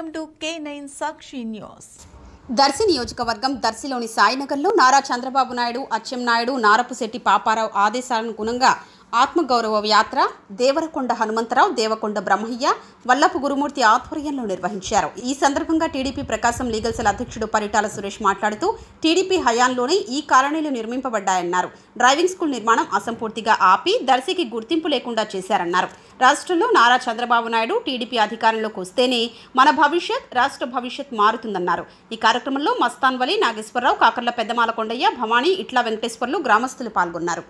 To K nine Sakshi news Darshi నియోజకవర్గం దర్శిలోని సాయినగర్లో నారా చంద్రబాబు నాయుడు అచ్చెన్నాయుడు నారపుశెట్టి పాపారావు ఆదేశాలనుగుణంగా ఆత్మగౌరవ యాత్ర దేవరకొండ హనుమంతరావు దేవకొండ బ్రహ్మయ్య వల్లపు గురుమూర్తి ఆధ్వర్యంలో నిర్వహించారు ఈ సందర్భంగా టీడీపీ ప్రకాశం లీగల్ సెల్ అధ్యక్షుడు పరిటాల సురేష్ మాట్లాడుతూ టీడీపీ హయాంలోనే ఈ కాలనీలు నిర్మింపబడ్డాయన్నారు డ్రైవింగ్ స్కూల్ నిర్మాణం అసంపూర్తిగా ఆపి దర్శికి గుర్తింపు లేకుండా చేశారన్నారు రాష్ట్రంలో నారా చంద్రబాబు నాయుడు టీడీపీ అధికారంలోకి వస్తేనే మన భవిష్యత్ రాష్ట్ర భవిష్యత్ మారుతుందన్నారు ఈ కార్యక్రమంలో మస్తాన్ వలి నాగేశ్వరరావు కాకర్ల పెద్దమాల కొండయ్య భవానీ ఇట్లా వెంకటేశ్వర్లు గ్రామస్తులు పాల్గొన్నారు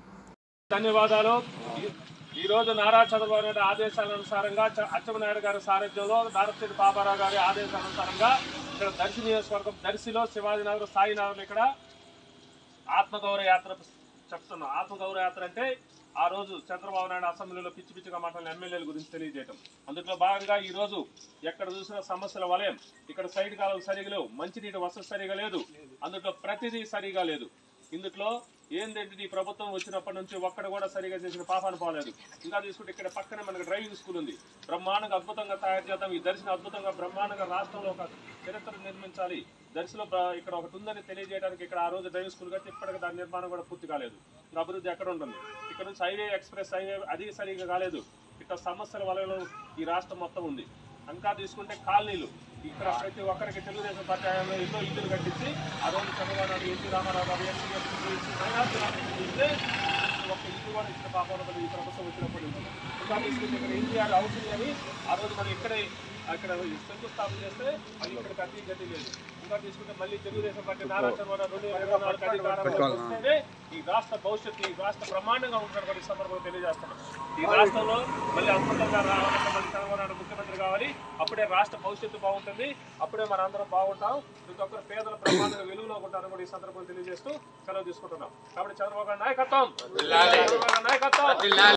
ధన్యవాదాలు ఈ- ఈ రోజు నారా చంద్రబాబు నాయుడు ఆదేశాల అనుసారంగా చ- అచ్చెన్నాయుడు గారి సారథ్యంలో నారచెట్టి బాబారావు గారి ఆదేశానుసారంగా ఇక్కడ దర్శి నియోజకవర్గం దర్శిలో శివాజీనగర్ సాయినగర్ ఇక్కడ ఆత్మగౌరవ యాత్ర చెప్తున్నాం ఆత్మగౌరవ యాత్ర అంటే ఆ రోజు చంద్రబాబు నాయుడు అసెంబ్లీలో పిచ్చి పిచ్చిగా మాట్లాడిన ఎమ్మెల్యేల గురించి తెలియజేయటం అందులో భాగంగా ఈ రోజు ఎక్కడ చూసినా సమస్యల వలయం ఇక్కడ సైడ్ కాలువలు సరిగా లేవు మంచినీటి వసతి సరిగా లేదు అందులో ప్రతిదీ సరిగా లేదు ఇందులో ఏంటంటే ఈ ప్రభుత్వం వచ్చినప్పటి నుంచి ఒక్కడ కూడా సరిగా చేసిన పాపాను పోలేదు ఇంకా తీసుకుంటే ఇక్కడ పక్కనే మనకి డ్రైవింగ్ స్కూల్ ఉంది బ్రహ్మాండంగా అద్భుతంగా తయారు చేద్దాం ఈ దర్శనం అద్భుతంగా బ్రహ్మాండంగా రాష్ట్రంలో ఒక చరిత్ర నిర్మించాలి దర్శిలో ప్ర- ఇక్కడ ఒకటి ఉందని తెలియజేయడానికి ఇక్కడ ఆ రోజు డ్రైవింగ్ స్కూల్ కట్టి ఇప్పటికి దాని నిర్మాణం కూడా పూర్తి కాలేదు ఇంకా అభివృద్ధి ఎక్కడ ఉంటుంది ఇక్కడ నుంచి హైవే ఎక్స్ప్రెస్ హైవే అది సరిగా కాలేదు ఇట్లా సమస్యల వలలో ఈ రాష్ట్రం మొత్తం ఉంది ఇంకా తీసుకుంటే కాలనీలు ఇక్కడ ప్రతి ఒక్కరికి తెలుగుదేశం పార్టీ హయాంలో ఎన్నో ఇల్లులు కట్టించి ఆ రోజు చంద్రబాబు నాయుడు ఎన్టీ రామారావు గారు ఎన్టీ గారు ఇచ్చి మైనార్టీ రాష్ట్రం ఇస్తే ఒక్క ఇల్లు కూడా ఇచ్చిన పాపం ఈ ప్రభుత్వం వచ్చినప్పుడు ఉంది. ఇంకా తీసుకుంటే ఇక్కడ ఎన్టీఆర్ హౌసింగ్ అని ఆ రోజు మనం ఇక్కడే అక్కడ శంకుస్థాపన చేస్తే అది ఇక్కడ గతి గతి లేదు ఇంకా తీసుకుంటే మళ్ళీ తెలుగుదేశం పార్టీ నారా చంద్రబాబు రెండు వేల ఇరవై నాలుగు అధికారంలోకి వస్తేనే ఈ రాష్ట్ర భవిష్యత్తు ఈ రాష్ట్ర బ్రహ్మాండంగా ఉంటున్నటువంటి ఈ సందర్భంగా తెలియజేస్తున్నాం ఈ రాష్ట్రంలో మళ్ళీ అద్భుతంగా రావాలంటే మళ్ళీ చంద్రబాబు నాయుడు ముఖ్యమంత్రి కావాలి అప్పుడే రాష్ట్ర భవిష్యత్తు బాగుంటుంది అప్పుడే మన అందరం బాగుంటాం ప్రతి ఒక్కరు పేదల బ్రహ్మాండంగా వెలుగులో ఉంటారని కూడా ఈ సందర్భంగా తెలియజేస్తూ సెలవు తీసుకుంటున్నాం కాబట్టి చంద్రబాబు గారి నాయకత్వం చంద్రబాబు గారి నాయకత్వం